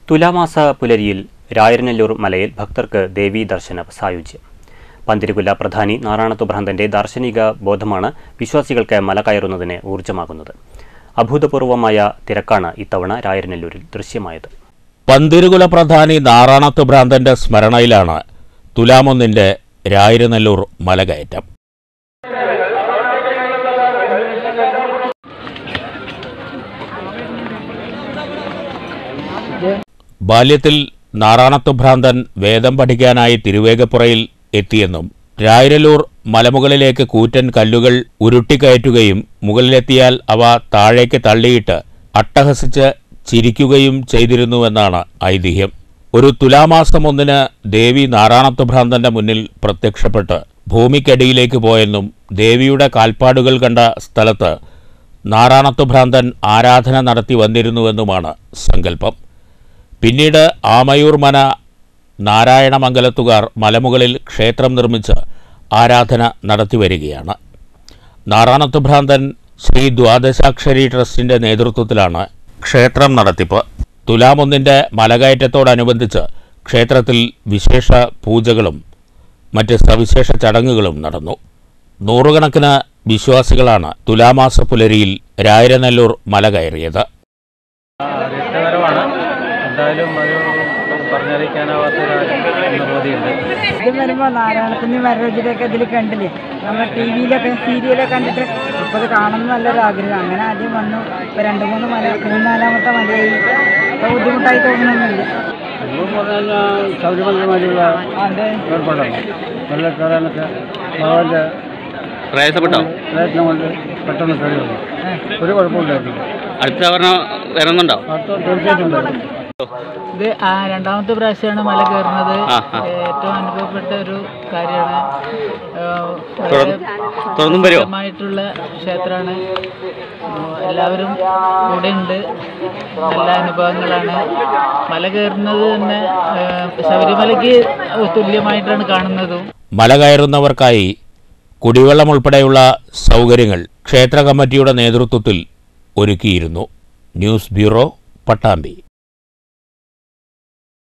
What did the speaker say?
തുലാമാസ പുലരിയിൽ രായരനെല്ലൂർ മലയിൽ ഭക്തർക്ക് ദേവീ ദർശന സായുജ്യം പന്തിരുകുല പ്രധാനി നാറാണത്തു ഭ്രാന്തന്റെ ദാർശനിക ബോധമാണ് വിശ്വാസികൾക്ക് മല കയറുന്നതിന് ഊർജ്ജമാകുന്നത് അഭൂതപൂർവമായ തിരക്കാണ് ഇത്തവണ രായരനെല്ലൂരിൽ ദൃശ്യമായത് പന്തിരുകുല പ്രധാനി നാറാണത്ത് ഭ്രാന്തന്റെ സ്മരണയിലാണ് തുലാമൊന്നിന്റെ രായിരനെല്ലൂർ മലകയറ്റം ബാല്യത്തിൽ നാറാണത്ത് ഭ്രാന്തൻ വേദം പഠിക്കാനായി തിരുവേഗപ്പുറയിൽ എത്തിയെന്നും രായരലൂർ മലമുകളിലേക്ക് കൂറ്റൻ കല്ലുകൾ ഉരുട്ടിക്കയറ്റുകയും മുകളിലെത്തിയാൽ അവ താഴേക്ക് തള്ളിയിട്ട് അട്ടഹസിച്ച് ചിരിക്കുകയും ചെയ്തിരുന്നുവെന്നാണ് ഐതിഹ്യം ഒരു തുലാമാസം ഒന്നിന് ദേവി നാറാണത്ത് ഭ്രാന്തന്റെ മുന്നിൽ പ്രത്യക്ഷപ്പെട്ട് ഭൂമിക്കടിയിലേക്ക് പോയെന്നും ദേവിയുടെ കാൽപ്പാടുകൾ കണ്ട സ്ഥലത്ത് നാറാണത്ത് ഭ്രാന്തൻ ആരാധന നടത്തി വന്നിരുന്നുവെന്നുമാണ് സങ്കല്പം പിന്നീട് ആമയൂർ മന നാരായണമംഗലത്തുകാർ മലമുകളിൽ ക്ഷേത്രം നിർമ്മിച്ച് ആരാധന നടത്തിവരികയാണ് നാറാണത്ത് ഭ്രാന്തൻ ശ്രീ ദ്വാദശാക്ഷരി ട്രസ്റ്റിന്റെ നേതൃത്വത്തിലാണ് ക്ഷേത്രം നടത്തിപ്പ് തുലാമൊന്നിന്റെ മലകയറ്റത്തോടനുബന്ധിച്ച് ക്ഷേത്രത്തിൽ വിശേഷ പൂജകളും മറ്റ് സവിശേഷ ചടങ്ങുകളും നടന്നു നൂറുകണക്കിന് വിശ്വാസികളാണ് തുലാമാസ പുലരിയിൽ രായരനെല്ലൂർ മല കയറിയത് രസകരമാണ് എന്തായാലും അത് പറഞ്ഞറിയിക്കാനാവാത്ത ഒരു അനുഭൂതിയുണ്ട് ഇത് വരുമ്പോൾ നാരായണത്തിന് മരരോജിതൊക്കെ ഇതിൽ കണ്ടില്ലേ നമ്മൾ ടി വിയിലൊക്കെ സീരിയലൊക്കെ കണ്ടിട്ട് ഇപ്പോൾ അത് കാണണം നല്ലൊരു ആഗ്രഹം അങ്ങനെ ആദ്യം വന്നു ഇപ്പോൾ രണ്ട് മൂന്ന് മല മൂന്നാലാമത്തെ മലയായി ഇപ്പോൾ ബുദ്ധിമുട്ടായി തോന്നുന്നൊന്നുമില്ല ശബരിമലമാരിയുള്ള അതെ ഏർപ്പാടാണ് നല്ല കയറാനൊക്കെ ഭഗവാന്റെ പ്രയാസപ്പെട്ടോ പ്രയത്നം കൊണ്ട് പെട്ടെന്ന് കയറി വന്നു ഒരു കുഴപ്പമില്ലായിരുന്നു അടുത്ത തവണ വരുന്നുണ്ടോ അടുത്ത തീർച്ചയായിട്ടും ഉണ്ടായിരുന്നു ഇത് ആ രണ്ടാമത്തെ പ്രാവശ്യമാണ് മല കയറുന്നത് ആ, ആ. ഏറ്റവും അനുഭവപ്പെട്ട ഒരു കാര്യമാണ് തുടർന്ന് തുടർന്നും വരുമോ? മായിട്ടുള്ള ക്ഷേത്രമാണ് എല്ലാവരും കൂടെ ഉണ്ട് നല്ല അനുഭവങ്ങളാണ് മല കയറുന്നത് തന്നെ ആ, ശബരിമലയ്ക്ക് തുല്യമായിട്ടാണ് കാണുന്നതും മല കയറുന്നവർക്കായി കുടിവെള്ളം ഉൾപ്പെടെയുള്ള സൗകര്യങ്ങൾ ക്ഷേത്ര കമ്മിറ്റിയുടെ നേതൃത്വത്തിൽ ഒരുക്കിയിരുന്നു ന്യൂസ് ബ്യൂറോ പട്ടാമ്പി